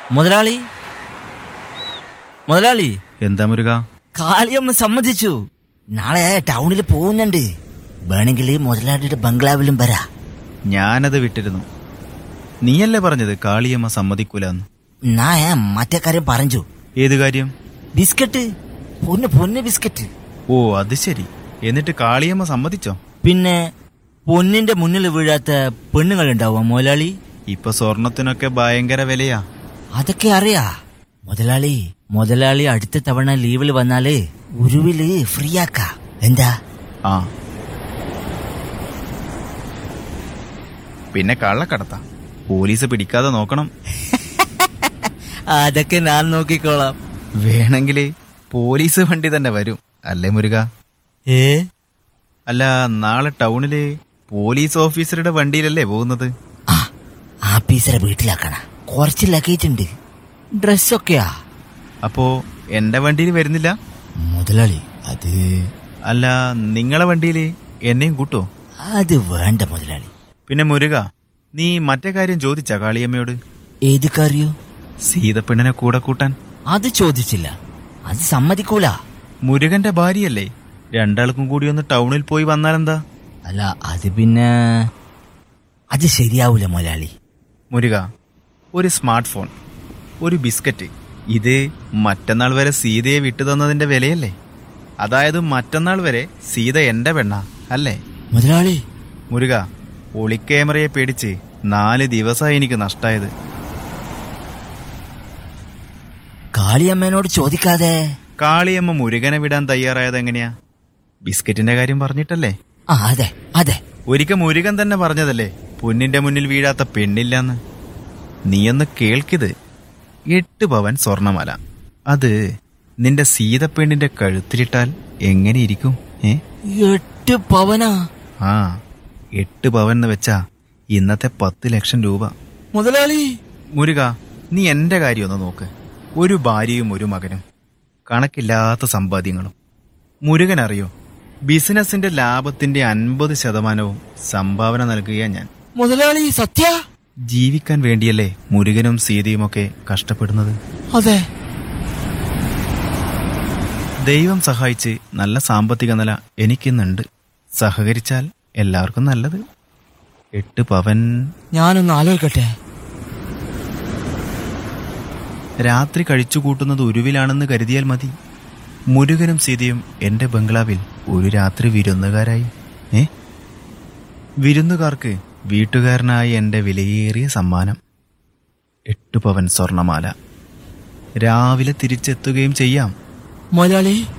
മുതലാളി മുതലാളി എന്താ മുരുക കാളിയമ്മ സമ്മതിച്ചു നാളെ ടൗണിൽ പോകുന്നുണ്ട് വേണമെങ്കിൽ മുതലാളിയുടെ ബംഗ്ലാവിലും വരാ ഞാനത് വിട്ടിരുന്നു നീയല്ലേ പറഞ്ഞത് കാളിയമ്മ സമ്മതിക്കൂലെന്ന് ഞാൻ മറ്റേ കാര്യം പറഞ്ഞു ഏത് കാര്യം ബിസ്ക്കറ്റ് പൊന്ന് പൊന്ന് ബിസ്ക്കറ്റ് ഓ അത് ശരി എന്നിട്ട് കാളിയമ്മ സമ്മതിച്ചോ പിന്നെ പൊന്നിന്റെ മുന്നിൽ വീഴാത്ത പെണ്ണുങ്ങൾ ഉണ്ടാവുക മുതലാളി ഇപ്പൊ സ്വർണത്തിനൊക്കെ ഭയങ്കര വിലയാ അതൊക്കെ അറിയാ മുതലാളി മുതലാളി അടുത്ത തവണ ലീവിൽ വന്നാല് ഉരുവില് ഫ്രീ ആക്ക എന്താ ആ പിന്നെ കള്ളക്കടത്ത പോലീസ് പിടിക്കാതെ നോക്കണം അതൊക്കെ ഞാൻ നോക്കിക്കോളാം വേണമെങ്കില് പോലീസ് വണ്ടി തന്നെ വരും അല്ലേ മുരുക ഏ അല്ല നാളെ ടൗണില് പോലീസ് ഓഫീസറുടെ വണ്ടിയിലല്ലേ പോകുന്നത് ആ ആപ്പീസറെ വീട്ടിലാക്കണ കുറച്ച് ലഗേജ് ഉണ്ട് ഡ്രസ്സൊക്കെയാ അപ്പോ എന്റെ വണ്ടിയിൽ വരുന്നില്ല മുതലാളി അത് അല്ല നിങ്ങളെ വണ്ടിയില് എന്നെയും കൂട്ടോ അത് വേണ്ട മുതലാളി പിന്നെ മുരുക നീ മറ്റേ കാര്യം ചോദിച്ചാ കാളിയമ്മയോട് ഏത് കാര്യോ സീതപ്പെണ്ണിനെ കൂടെ കൂട്ടാൻ അത് ചോദിച്ചില്ല അത് സമ്മതിക്കൂല മുരുകന്റെ ഭാര്യയല്ലേ രണ്ടാൾക്കും കൂടി ഒന്ന് ടൗണിൽ പോയി വന്നാലെന്താ അല്ല അത് പിന്നെ അത് ശരിയാവൂല മുതലാളി മുരുക ഒരു സ്മാർട്ട് ഫോൺ ഒരു ബിസ്ക്കറ്റ് ഇത് മറ്റന്നാൾ വരെ സീതയെ വിട്ടു തന്നതിന്റെ വിലയല്ലേ അതായത് മറ്റന്നാൾ വരെ സീത എന്റെ പെണ്ണ അല്ലേ മുതലാളി മുരുക ഒളിക്യാമറയെ പേടിച്ച് നാല് ദിവസമായി എനിക്ക് നഷ്ടായത് കാളിയമ്മേനോട് ചോദിക്കാതെ കാളിയമ്മ മുരുകനെ വിടാൻ തയ്യാറായത് എങ്ങനെയാ ബിസ്ക്കറ്റിന്റെ കാര്യം പറഞ്ഞിട്ടല്ലേ ആ അതെ അതെ ഒരിക്കൽ മുരുകൻ തന്നെ പറഞ്ഞതല്ലേ പൊന്നിന്റെ മുന്നിൽ വീഴാത്ത പെണ്ണില്ലെന്ന് നീയൊന്ന് കേൾക്കിത് എട്ട് പവൻ സ്വർണമല അത് നിന്റെ സീതപ്പെണ്ണിന്റെ കഴുത്തിലിട്ടാൽ എങ്ങനെയിരിക്കും ഏ എട്ട് പവനാ ആ എട്ട് പവൻ എന്ന് വെച്ചാ ഇന്നത്തെ പത്ത് ലക്ഷം രൂപ മുതലാളി മുരുക നീ എന്റെ കാര്യം ഒന്ന് നോക്ക് ഒരു ഭാര്യയും ഒരു മകനും കണക്കില്ലാത്ത സമ്പാദ്യങ്ങളും മുരുകൻ അറിയോ ബിസിനസിന്റെ ലാഭത്തിന്റെ അൻപത് ശതമാനവും സംഭാവന നൽകുകയാ ഞാൻ മുതലാളി സത്യ ജീവിക്കാൻ വേണ്ടിയല്ലേ മുരുകനും സീതയുമൊക്കെ കഷ്ടപ്പെടുന്നത് അതെ ദൈവം സഹായിച്ച് നല്ല സാമ്പത്തിക നില എനിക്കിന്നുണ്ട് സഹകരിച്ചാൽ എല്ലാവർക്കും നല്ലത് എട്ട് പവൻ ഞാനൊന്ന് ആലോചിക്കട്ടെ രാത്രി കഴിച്ചുകൂട്ടുന്നത് ഉരുവിലാണെന്ന് കരുതിയാൽ മതി മുരുകനും സീതയും എന്റെ ബംഗ്ലാവിൽ ഒരു രാത്രി വിരുന്നുകാരായി ഏ വിരുന്നുകാർക്ക് വീട്ടുകാരനായ എന്റെ വിലയേറിയ സമ്മാനം എട്ട് പവൻ സ്വർണമാല രാവിലെ തിരിച്ചെത്തുകയും ചെയ്യാം മുതലാളി